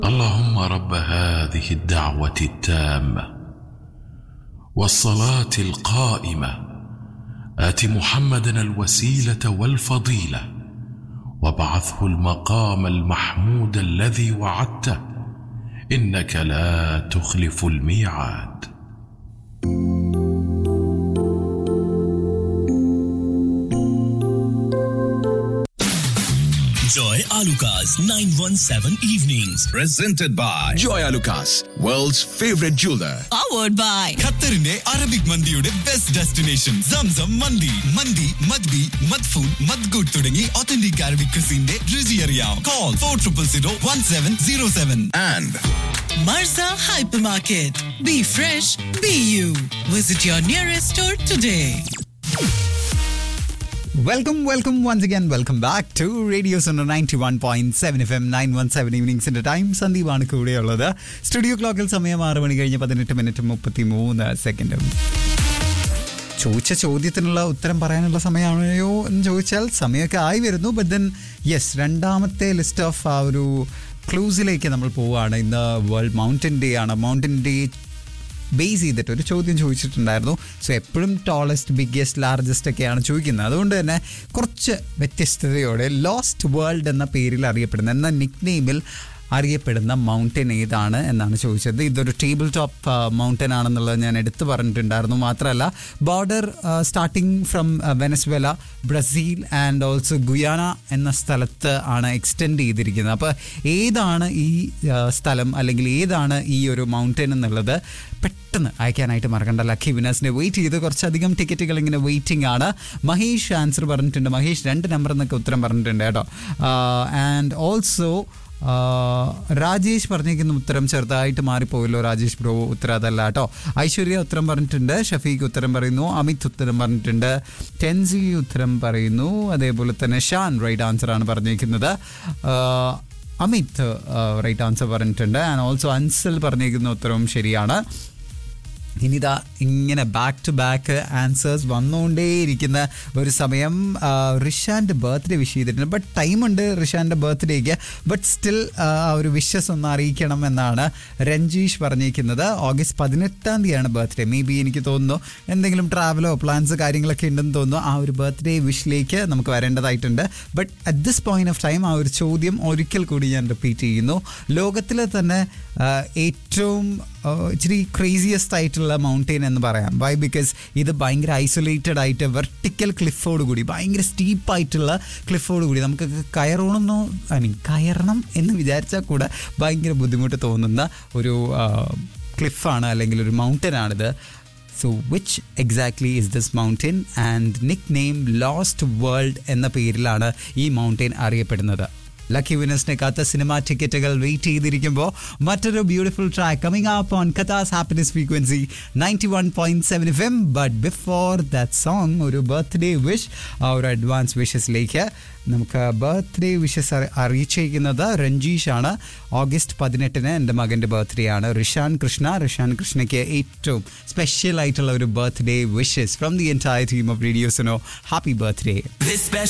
اللهم رب هذه الدعوه التامه والصلاه القائمه ات محمدا الوسيله والفضيله وابعثه المقام المحمود الذي وعدته انك لا تخلف الميعاد Joy Alucas 917 Evenings. presented by Joy Lucas, world's favorite jeweler. powered by ഖത്തറിന്റെ Arabic മന്തിയുടെ best destination സംസം മന്തി മന്തി മദ്ബി മദ്ഫൂൺ മദ്ഗുഡ് തുടങ്ങി ഒത്തന്റിക് അറബിക് ക്രിസിന്റെ രുചി അറിയാം call four triple zero one seven zero seven And Marza Hypermarket. Be fresh, be you. Visit your nearest store today. Welcome welcome once again welcome back to radio center ninety one point seven F M nine one seven ഈവനിങ്സിന്റെ time സന്ദീപാണ് കൂടെയുള്ളത് studio ക്ലോക്കിൽ സമയം ആറ് മണി കഴിഞ്ഞ് പതിനെട്ട് minute മുപ്പത്തി മൂന്ന് സെക്കൻഡും ചോദിച്ച ചോദ്യത്തിനുള്ള ഉത്തരം പറയാനുള്ള സമയമാണോ എന്ന് ചോദിച്ചാൽ സമയമൊക്കെ ആയി വരുന്നു ബട്ട് ദെൻ യെസ് രണ്ടാമത്തെ ലിസ്റ്റ് ഓഫ് ആ ഒരു ക്ലൂസിലേക്ക് നമ്മൾ പോവുകയാണ് ഇന്ന് വേൾഡ് മൗണ്ടൻ ഡേ ആണ് മൗണ്ടൻ ഡേ ബേസ് ചെയ്തിട്ട് ഒരു ചോദ്യം ചോദിച്ചിട്ടുണ്ടായിരുന്നു സോ എപ്പോഴും ടോളസ്റ്റ് ബിഗ്ഗസ്റ്റ് ലാർജസ്റ്റ് ഒക്കെയാണ് ചോദിക്കുന്നത് അതുകൊണ്ട് തന്നെ കുറച്ച് വ്യത്യസ്തതയോടെ ലോസ്റ്റ് വേൾഡ് എന്ന പേരിൽ അറിയപ്പെടുന്ന എന്ന നിക് നെയിമിൽ അറിയപ്പെടുന്ന മൗണ്ടൻ ഏതാണ് എന്നാണ് ചോദിച്ചത് ഇതൊരു ടേബിൾ ടോപ്പ് മൗണ്ടൻ ആണെന്നുള്ളത് ഞാൻ എടുത്തു പറഞ്ഞിട്ടുണ്ടായിരുന്നു മാത്രമല്ല border starting from Venezuela Brazil and also Guyana എന്ന സ്ഥലത്ത് ആണ് എക്സ്റ്റെൻഡ് ചെയ്തിരിക്കുന്നത് അപ്പോൾ ഏതാണ് ഈ ആ, സ്ഥലം അല്ലെങ്കിൽ ഏതാണ് ഈ ഒരു മൗണ്ടൻ എന്നുള്ളത് പെട്ടെന്ന് അയക്കാനായിട്ട് മറക്കണ്ട ലക്കി വിനേഴ്സിനെ വെയിറ്റ് ചെയ്ത് കുറച്ചധികം ടിക്കറ്റുകൾ ഇങ്ങനെ വെയിറ്റിംഗ് ആണ് മഹേഷ് ആൻസർ പറഞ്ഞിട്ടുണ്ട് മഹേഷ് രണ്ട് നമ്പർ എന്നൊക്കെ ഉത്തരം പറഞ്ഞിട്ടുണ്ട് കേട്ടോ ആൻഡ് ഓൾസോ രാജേഷ് പറഞ്ഞിരിക്കുന്ന ഉത്തരം ചെറുതായിട്ട് മാറിപ്പോയല്ലോ രാജേഷ് ബ്രോ ഉത്തരം അതല്ല കേട്ടോ ഐശ്വര്യ ഉത്തരം പറഞ്ഞിട്ടുണ്ട് ഷഫീഖ് ഉത്തരം പറയുന്നു അമിത് ഉത്തരം പറഞ്ഞിട്ടുണ്ട് ടെൻസി ഉത്തരം പറയുന്നു അതേപോലെ തന്നെ ഷാൻ റൈറ്റ് ആൻസർ ആണ് പറഞ്ഞിരിക്കുന്നത് ആ, അമിത് റൈറ്റ് ആൻസർ പറഞ്ഞിട്ടുണ്ട് ആൻഡ് ഓൾസോ അൻസൽ പറഞ്ഞിരിക്കുന്ന ഉത്തരവും ശരിയാണ് ഇനിതാ ഇങ്ങനെ ബാക്ക് ടു ബാക്ക് ആൻസേഴ്സ് വന്നുകൊണ്ടേയിരിക്കുന്ന ഒരു സമയം ആ, റിഷാൻ്റെ ബർത്ത്ഡേ വിഷ് ചെയ്തിട്ടുണ്ട് ബട്ട് ടൈമുണ്ട് റിഷാൻ്റെ ബർത്ത്ഡേക്ക് ബട്ട് സ്റ്റിൽ ആ ഒരു വിഷസ് ഒന്ന് അറിയിക്കണം എന്നാണ് രഞ്ജീഷ് പറഞ്ഞിരിക്കുന്നത് ഓഗസ്റ്റ് പതിനെട്ടാം തീയതിയാണ് ബർത്ത്ഡേ മേ ബി എനിക്ക് തോന്നുന്നു എന്തെങ്കിലും ട്രാവലോ പ്ലാൻസ് കാര്യങ്ങളൊക്കെ ഉണ്ടെന്ന് തോന്നുന്നു ആ ഒരു ബർത്ത്ഡേ വിഷിലേക്ക് നമുക്ക് വരേണ്ടതായിട്ടുണ്ട് but at this point of time ആ ഒരു ചോദ്യം ഒരിക്കൽ കൂടി ഞാൻ റിപ്പീറ്റ് ചെയ്യുന്നു ലോകത്തിലെ തന്നെ ആ, ഏറ്റവും ആ, ഇച്ചിരി ക്രേസിയസ്റ്റ് ആയിട്ടുള്ള മൗണ്ടെയിൻ എന്ന് പറയാം വൈ ബിക്കോസ് ഇത് ഭയങ്കര ഐസൊലേറ്റഡ് ആയിട്ട് വെർട്ടിക്കൽ ക്ലിഫോട് കൂടി ഭയങ്കര സ്റ്റീപ്പായിട്ടുള്ള ക്ലിഫോട് കൂടി നമുക്ക് കയറണമെന്നോ ഐ മീൻ കയറണം എന്ന് വിചാരിച്ചാൽ കൂടെ ഭയങ്കര ബുദ്ധിമുട്ട് തോന്നുന്ന ഒരു ക്ലിഫാണ് അല്ലെങ്കിൽ ഒരു മൗണ്ടൻ ആണിത് so which exactly is this mountain and nickname lost world എന്ന പേരിലാണ് ഈ മൗണ്ടെയിൻ അറിയപ്പെടുന്നത് ലക്കി വിനേഴ്സിനെ കാത്ത സിനിമാ ടിക്കറ്റുകൾ വെയിറ്റ് ചെയ്തിരിക്കുമ്പോൾ മറ്റൊരു beautiful track coming up on Qatar's happiness frequency ninety one point seven F M but before that song ഒരു birthday wish ആ ഒരു അഡ്വാൻസ് വിഷസിലേക്ക് നമുക്ക് ബർത്ത്ഡേ വിഷസ് അറിയിച്ചിരിക്കുന്നത് രഞ്ജീഷ് ആണ് ഓഗസ്റ്റ് പതിനെട്ടിന് എൻ്റെ മകൻ്റെ ബർത്ത്ഡേ ആണ് റിഷാൻ കൃഷ്ണ റിഷാൻ കൃഷ്ണയ്ക്ക് ഏറ്റവും സ്പെഷ്യൽ ആയിട്ടുള്ള ഒരു birthday wishes from the entire team of റേഡിയോസിനോ ഹാപ്പി ബർത്ത്ഡേ This special